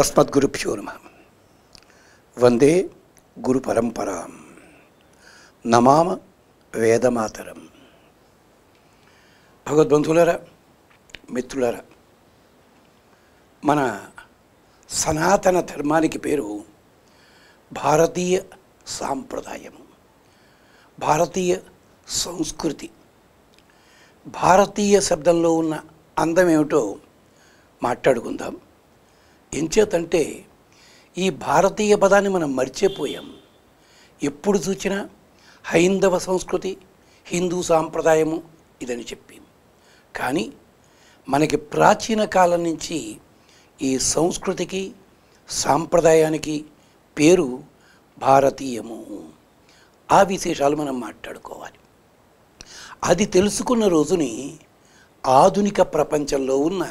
అస్మద్గురుభ్యో నమ వందే గురు పరంపరాం నమామ వేదమాతరం భగవద్బంధువులరా మిత్రులరా మన సనాతన ధర్మానికి పేరు భారతీయ సాంప్రదాయము భారతీయ సంస్కృతి భారతీయ శబ్దంలో ఉన్న అందం ఏమిటో మాట్లాడుకుందాం ఎంచేతంటే ఈ భారతీయ పదాన్ని మనం మర్చిపోయాం ఎప్పుడు చూసినా హైందవ సంస్కృతి హిందూ సాంప్రదాయము ఇదని చెప్పి కానీ మనకి ప్రాచీన కాలం నుంచి ఈ సంస్కృతికి సాంప్రదాయానికి పేరు భారతీయము ఆ విశేషాలు మనం మాట్లాడుకోవాలి అది తెలుసుకున్న రోజుని ఆధునిక ప్రపంచంలో ఉన్న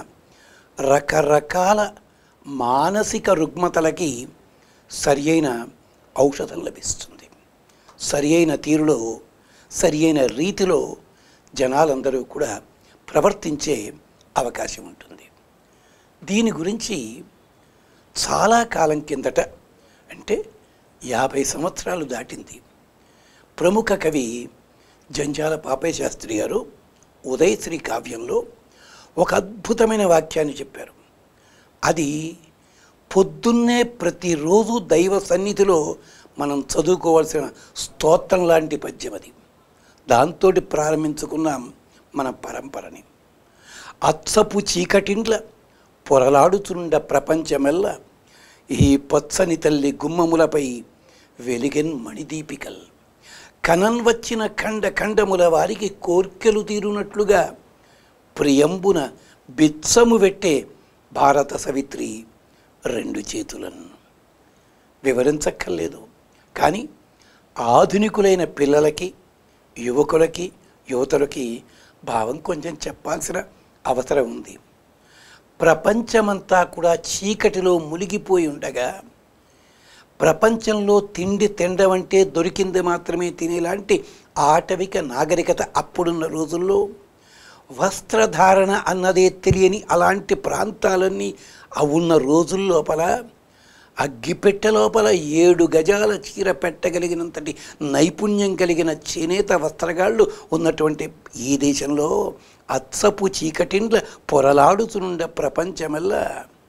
రకరకాల మానసిక రుగ్మతలకి సరి అయిన ఔషధం లభిస్తుంది సరి అయిన తీరులో సరి అయిన రీతిలో జనాలందరూ కూడా ప్రవర్తించే అవకాశం ఉంటుంది దీని గురించి చాలా కాలం కిందట అంటే యాభై సంవత్సరాలు దాటింది ప్రముఖ కవి జంజాల పాపయ్య శాస్త్రి గారు ఉదయశ్రీ కావ్యంలో ఒక అద్భుతమైన వాక్యాన్ని చెప్పారు అది పొద్దున్నే ప్రతిరోజు దైవ సన్నిధిలో మనం చదువుకోవాల్సిన స్తోత్రం లాంటి పద్యం అది దాంతో ప్రారంభించుకున్నాం మన పరంపరని అచ్చపు చీకటిండ్ల పొరలాడుచుండ ప్రపంచమెల్ల ఈ పచ్చని తల్లి గుమ్మములపై వెలిగెన్ మణిదీపికల్ కనన్ వచ్చిన ఖండ ఖండముల వారికి కోర్కెలు తీరునట్లుగా ప్రియంబున బిచ్చము పెట్టే భారత సవిత్రి రెండు చేతులను వివరించక్కర్లేదు కానీ ఆధునికులైన పిల్లలకి యువకులకి యువతులకి భావం కొంచెం చెప్పాల్సిన అవసరం ఉంది ప్రపంచమంతా కూడా చీకటిలో మునిగిపోయి ఉండగా ప్రపంచంలో తిండి తినడమంటే దొరికింది మాత్రమే తినేలాంటి ఆటవిక నాగరికత అప్పుడున్న రోజుల్లో వస్త్రధారణ అన్నదే తెలియని అలాంటి ప్రాంతాలన్నీ ఆ ఉన్న రోజుల లోపల అగ్గిపెట్టె లోపల ఏడు గజాల చీర పెట్టగలిగినంతటి నైపుణ్యం కలిగిన చేనేత వస్త్రగాళ్ళు ఉన్నటువంటి ఈ దేశంలో అచ్చపు చీకటిండ్ల పొరలాడుతునుండ ప్రపంచమెల్లా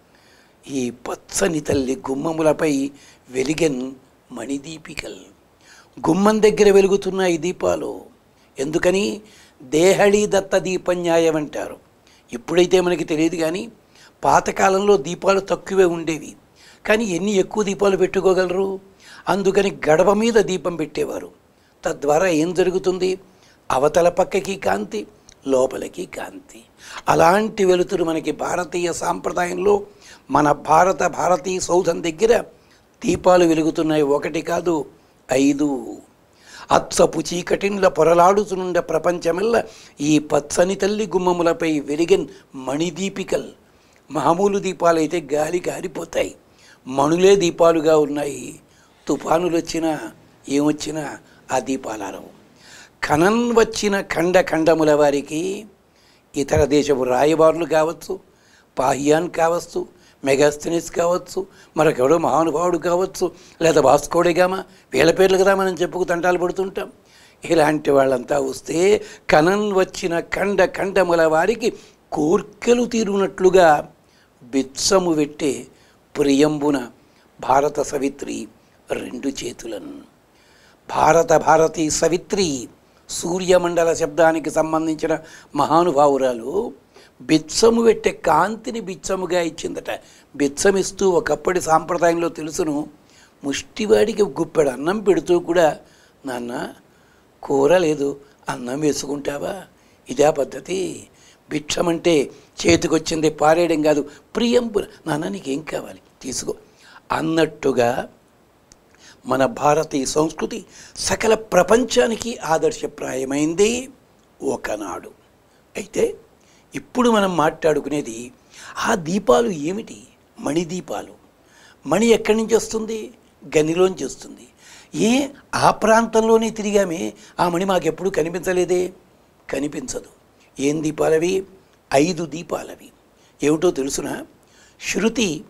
ఈ పచ్చని తల్లి గుమ్మములపై వెలిగెన్ మణిదీపికల్ గుమ్మం దగ్గర వెలుగుతున్న ఈ దీపాలు ఎందుకని దేహళీ దత్త దీపన్యాయం అంటారు ఇప్పుడైతే మనకి తెలియదు కానీ పాతకాలంలో దీపాలు తక్కువే ఉండేవి కానీ ఎన్ని ఎక్కువ దీపాలు పెట్టుకోగలరు అందుకని గడప మీద దీపం పెట్టేవారు తద్వారా ఏం జరుగుతుంది అవతల పక్కకి కాంతి లోపలికి కాంతి అలాంటి వెలుతురు మనకి భారతీయ సాంప్రదాయంలో మన భారత భారతీయ సౌధం దగ్గర దీపాలు వెలుగుతున్నాయి ఒకటి కాదు ఐదు అచ్చపు చీకటిండ్ల పొరలాడుతునుండ ప్రపంచమెల్ల ఈ పచ్చని తల్లి గుమ్మములపై వెలిగన్ మణిదీపికల్ మామూలు దీపాలైతే గాలి గారిపోతాయి మణులే దీపాలుగా ఉన్నాయి తుఫానులు వచ్చినా ఏమొచ్చినా ఆ దీపాలరవు ఖనన్ వచ్చిన ఖండ ఖండముల వారికి ఇతర దేశపు రాయబారులు కావచ్చు పాహియాన్ కావచ్చు మెగాస్థనిస్ కావచ్చు మరొకెవడో మహానుభావుడు కావచ్చు లేదా భాస్కోడేగామా వీళ్ళ పేర్లు కదా మనం చెప్పుకు తంటాలు పడుతుంటాం ఇలాంటి వాళ్ళంతా వస్తే కనన్ వచ్చిన ఖండ ఖండముల వారికి కోర్కెలు తీరునట్లుగా బిచ్చము పెట్టే ప్రియంబున భారత సవిత్రి రెండు చేతులను భారత భారతీ సవిత్రి సూర్యమండల శబ్దానికి సంబంధించిన మహానుభావురాలు బిచ్చము పెట్టే కాంతిని బిచ్చముగా ఇచ్చిందట బిచ్చమిస్తూ ఒకప్పటి సాంప్రదాయంలో తెలుసును ముష్టివాడికి గుప్పెడు అన్నం పెడుతూ కూడా నాన్న కూర లేదు అన్నం వేసుకుంటావా ఇదే పద్ధతి భిక్షమంటే చేతికొచ్చింది పారేయడం కాదు ప్రియంపు నాన్న నీకేం కావాలి తీసుకో అన్నట్టుగా మన భారతీయ సంస్కృతి సకల ప్రపంచానికి ఆదర్శప్రాయమైంది ఒకనాడు అయితే ఇప్పుడు మనం మాట్లాడుకునేది ఆ దీపాలు ఏమిటి మణి దీపాలు మణి ఎక్కడి నుంచి వస్తుంది గనిలోంచి వస్తుంది ఏ ఆ ప్రాంతంలోనే తిరిగామే ఆ మణి మాకెప్పుడు కనిపించలేదే కనిపించదు ఏం దీపాలవి ఐదు దీపాలవి ఏమిటో తెలుసునా శృతి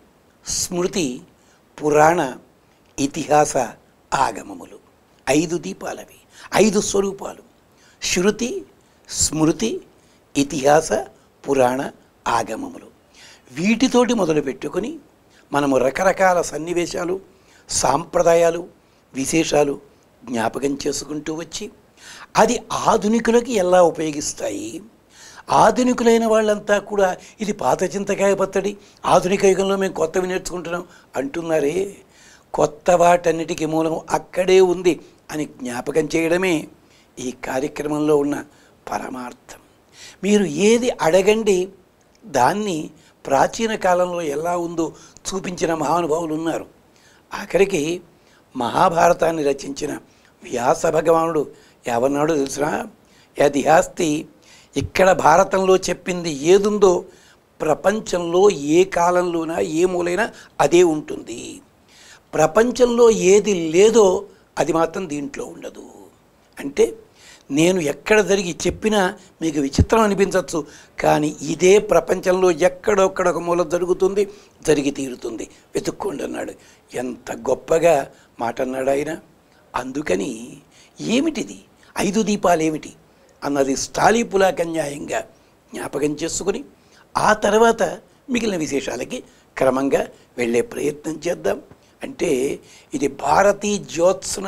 స్మృతి పురాణ ఇతిహాస ఆగమములు ఐదు దీపాలవి ఐదు స్వరూపాలు శృతి స్మృతి ఇతిహాస పురాణ ఆగమములు వీటితోటి మొదలుపెట్టుకొని మనము రకరకాల సన్నివేశాలు సాంప్రదాయాలు విశేషాలు జ్ఞాపకం చేసుకుంటూ వచ్చి అది ఆధునికులకి ఎలా ఉపయోగిస్తాయి ఆధునికులైన వాళ్ళంతా కూడా ఇది పాత చింతకాయ పత్తడి ఆధునిక యుగంలో మేము కొత్తవి నేర్చుకుంటున్నాం అంటున్నారే కొత్త వాటన్నిటికీ మూలం అక్కడే ఉంది అని జ్ఞాపకం చేయడమే ఈ కార్యక్రమంలో ఉన్న పరమార్థం మీరు ఏది అడగండి దాన్ని ప్రాచీన కాలంలో ఎలా ఉందో చూపించిన మహానుభావులు ఉన్నారు ఆఖరికి మహాభారతాన్ని రచించిన వ్యాస భగవానుడు ఎవరినాడో తెలిసిన యదిహాస్తి ఇక్కడ భారతంలో చెప్పింది ఏదుందో ప్రపంచంలో ఏ కాలంలోనా ఏ మూలైనా అదే ఉంటుంది ప్రపంచంలో ఏది లేదో అది మాత్రం దీంట్లో ఉండదు అంటే నేను ఎక్కడ జరిగి చెప్పినా మీకు విచిత్రం అనిపించవచ్చు కానీ ఇదే ప్రపంచంలో ఎక్కడొక్కడ ఒక మూల జరుగుతుంది జరిగి తీరుతుంది వెతుక్కోండి అన్నాడు ఎంత గొప్పగా మాట అన్నాడు ఆయన అందుకని ఏమిటిది ఐదు దీపాలు ఏమిటి అన్నది స్థాళీపులాకన్యాయంగా జ్ఞాపకం చేసుకుని ఆ తర్వాత మిగిలిన విశేషాలకి క్రమంగా వెళ్ళే ప్రయత్నం చేద్దాం అంటే ఇది భారతీ జ్యోత్స్న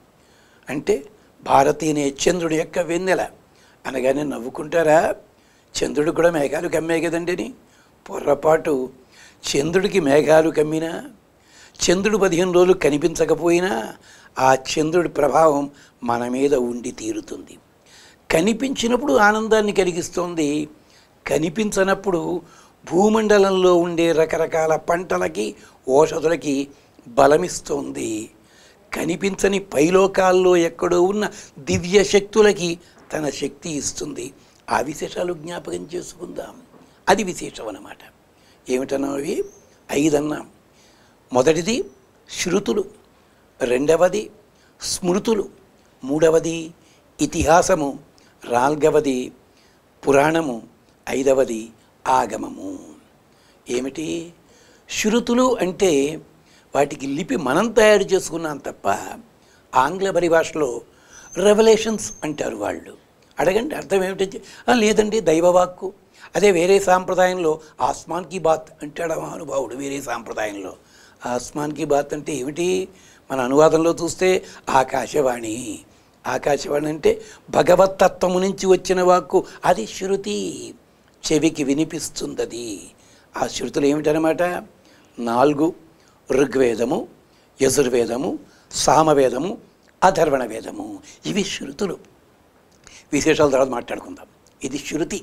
అంటే భారతి అనే చంద్రుడి యొక్క వెన్నెల అనగానే నవ్వుకుంటారా చంద్రుడు కూడా మేఘాలు కమ్మే కదండి అని పొర్రపాటు చంద్రుడికి మేఘాలు కమ్మినా చంద్రుడు పదిహేను రోజులు కనిపించకపోయినా ఆ చంద్రుడి ప్రభావం మన మీద ఉండి తీరుతుంది కనిపించినప్పుడు ఆనందాన్ని కలిగిస్తుంది కనిపించనప్పుడు భూమండలంలో ఉండే రకరకాల పంటలకి ఓషధులకి బలమిస్తోంది కనిపించని పైలోకాల్లో ఎక్కడో ఉన్న దివ్య శక్తులకి తన శక్తి ఇస్తుంది ఆ విశేషాలు జ్ఞాపకం చేసుకుందాం అది విశేషం అన్నమాట ఏమిటన్నాం అవి ఐదన్నాం మొదటిది శృతులు రెండవది స్మృతులు మూడవది ఇతిహాసము నాల్గవది పురాణము ఐదవది ఆగమము ఏమిటి శృతులు అంటే వాటికి లిపి మనం తయారు చేసుకున్నాం తప్ప ఆంగ్ల పరిభాషలో రెవలేషన్స్ అంటారు వాళ్ళు అడగండి అర్థం ఏమిటి "ఆ, లేదండి దైవవాక్కు అదే వేరే సాంప్రదాయంలో ఆస్మాన్ కీ బాత్ అంటాడు ఆ మహానుభావుడు వేరే సాంప్రదాయంలో ఆస్మాన్ కీ బాత్ అంటే ఏమిటి మన అనువాదంలో చూస్తే ఆకాశవాణి ఆకాశవాణి అంటే భగవత్తత్వము నుంచి వచ్చిన వాక్కు అది శృతి చెవికి వినిపిస్తుంది ఆ శృతులు ఏమిటనమాట నాలుగు ఋగ్వేదము యజుర్వేదము సామవేదము అధర్వణ వేదము ఇవి శృతులు విశేషాల తర్వాత మాట్లాడుకుందాం ఇది శృతి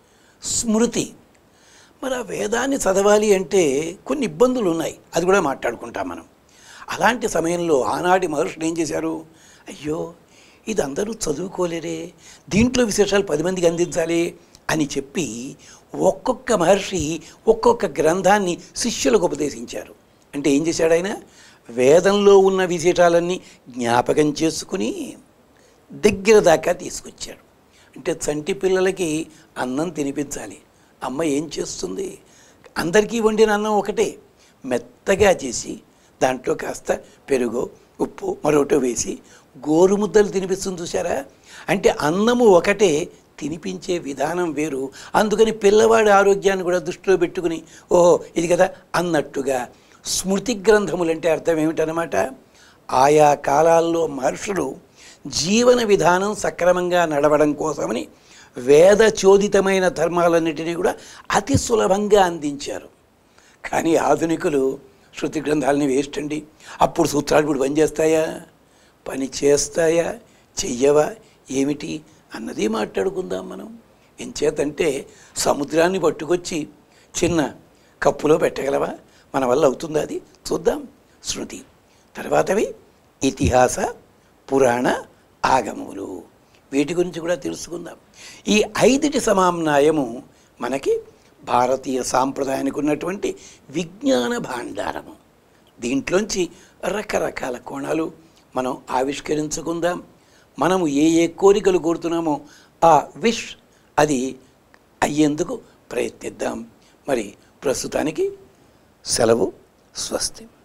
స్మృతి మరి ఆ వేదాన్ని చదవాలి అంటే కొన్ని ఇబ్బందులు ఉన్నాయి అది కూడా మాట్లాడుకుంటాం మనం అలాంటి సమయంలో ఆనాటి మహర్షులు ఏం చేశారు అయ్యో ఇది అందరూ చదువుకోలేరే దీంట్లో విశేషాలు పది మందికి అందించాలి అని చెప్పి ఒక్కొక్క మహర్షి ఒక్కొక్క గ్రంథాన్ని శిష్యులకు ఉపదేశించారు అంటే ఏం చేశాడు ఆయన వేదంలో ఉన్న విశేషాలన్నీ జ్ఞాపకం చేసుకుని దగ్గర దాకా తీసుకొచ్చాడు అంటే చంటి పిల్లలకి అన్నం తినిపించాలి అమ్మ ఏం చేస్తుంది అందరికీ వండిన అన్నం ఒకటే మెత్తగా చేసి దాంట్లో కాస్త పెరుగు ఉప్పు మరొకటి వేసి గోరుముద్దలు తినిపిస్తుంది చూసారా అంటే అన్నము ఒకటే తినిపించే విధానం వేరు అందుకని పిల్లవాడి ఆరోగ్యాన్ని కూడా దృష్టిలో పెట్టుకుని ఓహో ఇది కదా అన్నట్టుగా స్మృతి గ్రంథములంటే అర్థం ఏమిటనమాట ఆయా కాలాల్లో మహర్షులు జీవన విధానం సక్రమంగా నడవడం కోసమని వేద చోదితమైన ధర్మాలన్నిటినీ కూడా అతి సులభంగా అందించారు కానీ ఆధునికులు శృతి గ్రంథాలని వేస్ట్ అండి అప్పుడు సూత్రాలు ఇప్పుడు పని చేస్తాయా పని చేస్తాయా చెయ్యవా ఏమిటి అన్నది మాట్లాడుకుందాం మనం ఎంచేతంటే సముద్రాన్ని పట్టుకొచ్చి చిన్న కప్పులో పెట్టగలవా మన వల్ల అవుతుందా అది చూద్దాం శృతి తర్వాతవి ఇతిహాస పురాణ ఆగమములు వీటి గురించి కూడా తెలుసుకుందాం ఈ ఐదిటి సమామ్నాయము మనకి భారతీయ సాంప్రదాయానికి ఉన్నటువంటి విజ్ఞాన భాండారము దీంట్లోంచి రకరకాల కోణాలు మనం ఆవిష్కరించుకుందాం మనము ఏ ఏ కోరికలు కోరుతున్నామో ఆ విష్ అది అయ్యేందుకు ప్రయత్నిద్దాం మరి ప్రస్తుతానికి సెలవు స్వస్తి